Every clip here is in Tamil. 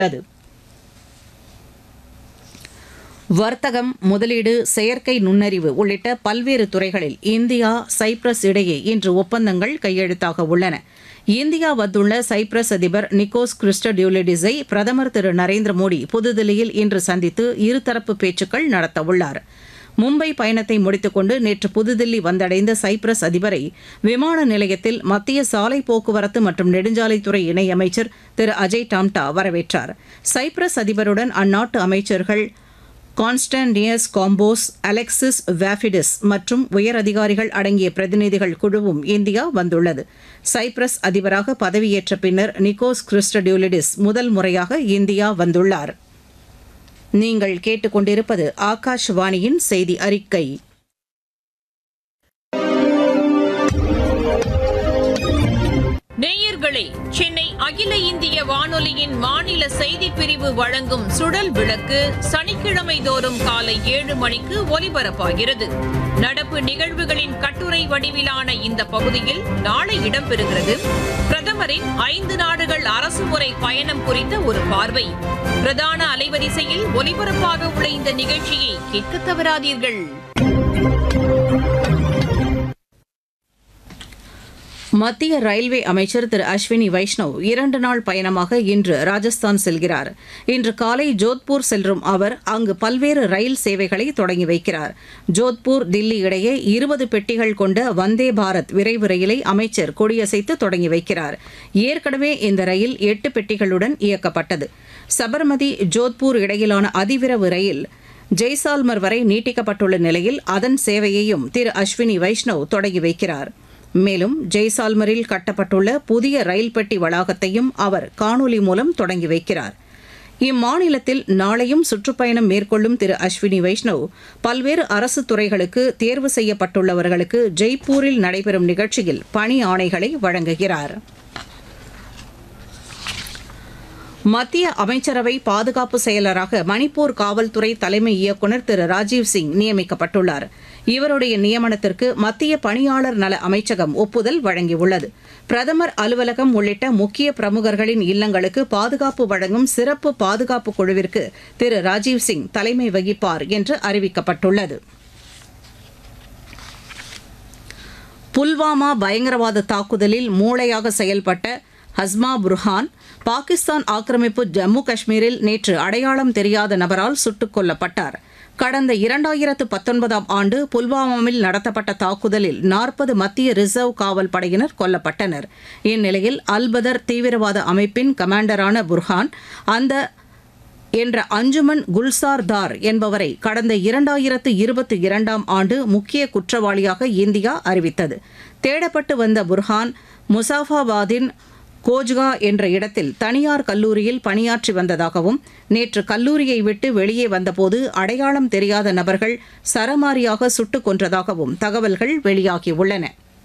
உள்ளது வர்த்தகம் முதலீடு செயற்கை நுண்ணறிவு உள்ளிட்ட பல்வேறு துறைகளில் இந்தியா சைப்ரஸ் இடையே இன்று ஒப்பந்தங்கள் கையெழுத்தாக உள்ளன இந்தியா வந்துள்ள சைப்ரஸ் அதிபர் நிக்கோஸ் கிறிஸ்டடியூலிடிஸை பிரதமர் திரு நரேந்திர மோடி புதுதில்லியில் இன்று சந்தித்து இருதரப்பு பேச்சுக்கள் நடத்தவுள்ளார் மும்பை பயணத்தை முடித்துக்கொண்டு நேற்று புதுதில்லி வந்தடைந்த சைப்ரஸ் அதிபரை விமான நிலையத்தில் மத்திய சாலை போக்குவரத்து மற்றும் நெடுஞ்சாலைத்துறை இணையமைச்சர் திரு அஜய் டாம்டா வரவேற்றார் சைப்ரஸ் அதிபருடன் அந்நாட்டு அமைச்சர்கள் கான்ஸ்டன்டியஸ் காம்போஸ் அலெக்சிஸ் வேஃபிடிஸ் மற்றும் உயரதிகாரிகள் அடங்கிய பிரதிநிதிகள் குழுவும் இந்தியா வந்துள்ளது சைப்ரஸ் அதிபராக பதவியேற்ற பின்னர் நிக்கோஸ் கிறிஸ்டடியூலிடிஸ் முதல் முறையாக இந்தியா வந்துள்ளார் நீங்கள் கேட்டுக்கொண்டிருப்பது ஆகாஷ்வாணியின் செய்தி அறிக்கை நேயர்களே சென்னை அகில இந்திய வானொலியின் மாநில செய்திப் பிரிவு வழங்கும் சுடல் விளக்கு சனிக்கிழமை தோறும் காலை ஏழு மணிக்கு ஒலிபரப்பாகிறது நடப்பு நிகழ்வுகளின் கட்டுரை வடிவிலான இந்த பகுதியில் நாளை இடம்பெறுகிறது பிரதமரின் ஐந்து நாடுகள் அரசுமுறை பயணம் குறித்த ஒரு பார்வை பிரதான அலைவரிசையில் ஒலிபரப்பாக உள்ள இந்த நிகழ்ச்சியை கேட்க தவறாதீர்கள் மத்திய ரயில்வே அமைச்சர் திரு அஸ்வினி வைஷ்ணவ் இரண்டு நாள் பயணமாக இன்று ராஜஸ்தான் செல்கிறார் இன்று காலை ஜோத்பூர் செல்லும் அவர் அங்கு பல்வேறு ரயில் சேவைகளை தொடங்கி வைக்கிறார் ஜோத்பூர் தில்லி இடையே இருபது பெட்டிகள் கொண்ட வந்தே பாரத் விரைவு ரயிலை அமைச்சர் கொடியசைத்து தொடங்கி வைக்கிறார் ஏற்கனவே இந்த ரயில் எட்டு பெட்டிகளுடன் இயக்கப்பட்டது சபர்மதி ஜோத்பூர் இடையிலான அதிவிரைவு ரயில் ஜெய்சால்மர் வரை நீட்டிக்கப்பட்டுள்ள நிலையில் அதன் சேவையையும் திரு அஸ்வினி வைஷ்ணவ் தொடங்கி வைக்கிறார் மேலும் ஜெய்சால்மரில் கட்டப்பட்டுள்ள புதிய ரயில் பெட்டி வளாகத்தையும் அவர் காணொலி மூலம் தொடங்கி வைக்கிறார் இம்மாநிலத்தில் நாளையும் சுற்றுப்பயணம் மேற்கொள்ளும் திரு அஸ்வினி வைஷ்ணவ் பல்வேறு அரசு துறைகளுக்கு தேர்வு செய்யப்பட்டுள்ளவர்களுக்கு ஜெய்ப்பூரில் நடைபெறும் நிகழ்ச்சியில் பணி ஆணைகளை வழங்குகிறார் மத்திய அமைச்சரவை பாதுகாப்பு செயலராக மணிப்பூர் காவல்துறை தலைமை இயக்குநர் திரு ராஜீவ் சிங் நியமிக்கப்பட்டுள்ளார் இவருடைய நியமனத்திற்கு மத்திய பணியாளர் நல அமைச்சகம் ஒப்புதல் வழங்கியுள்ளது பிரதமர் அலுவலகம் உள்ளிட்ட முக்கிய பிரமுகர்களின் இல்லங்களுக்கு பாதுகாப்பு வழங்கும் சிறப்பு பாதுகாப்பு குழுவிற்கு திரு ராஜீவ் சிங் தலைமை வகிப்பார் என்று அறிவிக்கப்பட்டுள்ளது புல்வாமா பயங்கரவாத தாக்குதலில் மூளையாக செயல்பட்ட ஹஸ்மா புர்ஹான் பாகிஸ்தான் ஆக்கிரமிப்பு ஜம்மு காஷ்மீரில் நேற்று அடையாளம் தெரியாத நபரால் சுட்டுக் கொல்லப்பட்டார் கடந்த இரண்டாயிரத்து பத்தொன்பதாம் ஆண்டு புல்வாமாவில் நடத்தப்பட்ட தாக்குதலில் நாற்பது மத்திய ரிசர்வ் காவல் படையினர் கொல்லப்பட்டனர் இந்நிலையில் அல்பதர் தீவிரவாத அமைப்பின் கமாண்டரான புர்ஹான் அந்த என்ற அஞ்சுமன் குல்சார் தார் என்பவரை கடந்த இரண்டாயிரத்து இருபத்தி இரண்டாம் ஆண்டு முக்கிய குற்றவாளியாக இந்தியா அறிவித்தது தேடப்பட்டு வந்த புர்ஹான் முசாஃபாபாதின் கோஜ்கா என்ற இடத்தில் தனியார் கல்லூரியில் பணியாற்றி வந்ததாகவும் நேற்று கல்லூரியை விட்டு வெளியே வந்தபோது அடையாளம் தெரியாத நபர்கள் சரமாரியாக சுட்டுக் கொன்றதாகவும் தகவல்கள் வெளியாகியுள்ளன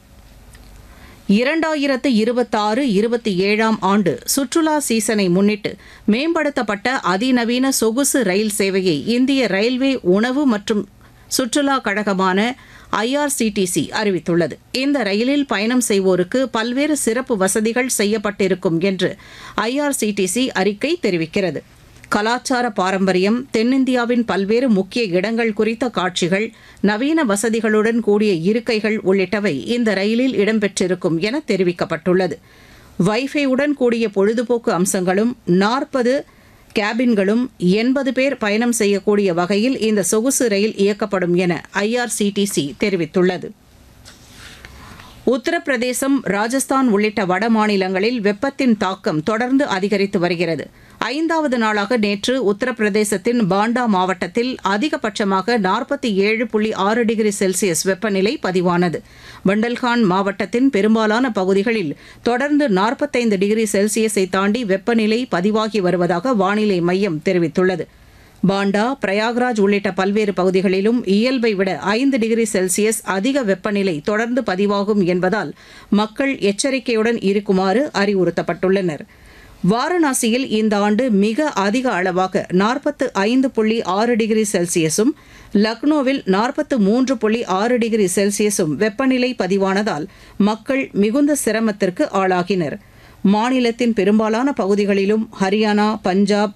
இரண்டாயிரத்து இருபத்தாறு இருபத்தி ஏழாம் ஆண்டு சுற்றுலா சீசனை முன்னிட்டு மேம்படுத்தப்பட்ட அதிநவீன சொகுசு ரயில் சேவையை இந்திய ரயில்வே உணவு மற்றும் சுற்றுலா கழகமான ஐஆர்சிடிசி அறிவித்துள்ளது இந்த ரயிலில் பயணம் செய்வோருக்கு பல்வேறு சிறப்பு வசதிகள் செய்யப்பட்டிருக்கும் என்று ஐஆர்சிடிசி அறிக்கை தெரிவிக்கிறது கலாச்சார பாரம்பரியம் தென்னிந்தியாவின் பல்வேறு முக்கிய இடங்கள் குறித்த காட்சிகள் நவீன வசதிகளுடன் கூடிய இருக்கைகள் உள்ளிட்டவை இந்த ரயிலில் இடம்பெற்றிருக்கும் என தெரிவிக்கப்பட்டுள்ளது வைஃபையுடன் கூடிய பொழுதுபோக்கு அம்சங்களும் நாற்பது கேபின்களும் எண்பது பேர் பயணம் செய்யக்கூடிய வகையில் இந்த சொகுசு ரயில் இயக்கப்படும் என ஐஆர்சிடிசி தெரிவித்துள்ளது உத்தரப்பிரதேசம் ராஜஸ்தான் உள்ளிட்ட வட மாநிலங்களில் வெப்பத்தின் தாக்கம் தொடர்ந்து அதிகரித்து வருகிறது ஐந்தாவது நாளாக நேற்று உத்தரப்பிரதேசத்தின் பாண்டா மாவட்டத்தில் அதிகபட்சமாக நாற்பத்தி ஏழு புள்ளி ஆறு டிகிரி செல்சியஸ் வெப்பநிலை பதிவானது பண்டல்கான் மாவட்டத்தின் பெரும்பாலான பகுதிகளில் தொடர்ந்து நாற்பத்தைந்து டிகிரி செல்சியஸை தாண்டி வெப்பநிலை பதிவாகி வருவதாக வானிலை மையம் தெரிவித்துள்ளது பாண்டா பிரயாக்ராஜ் உள்ளிட்ட பல்வேறு பகுதிகளிலும் இயல்பை விட ஐந்து டிகிரி செல்சியஸ் அதிக வெப்பநிலை தொடர்ந்து பதிவாகும் என்பதால் மக்கள் எச்சரிக்கையுடன் இருக்குமாறு அறிவுறுத்தப்பட்டுள்ளனர் வாரணாசியில் இந்த ஆண்டு மிக அதிக அளவாக நாற்பத்து ஐந்து புள்ளி ஆறு டிகிரி செல்சியஸும் லக்னோவில் நாற்பத்து மூன்று புள்ளி ஆறு டிகிரி செல்சியஸும் வெப்பநிலை பதிவானதால் மக்கள் மிகுந்த சிரமத்திற்கு ஆளாகினர் மாநிலத்தின் பெரும்பாலான பகுதிகளிலும் ஹரியானா பஞ்சாப்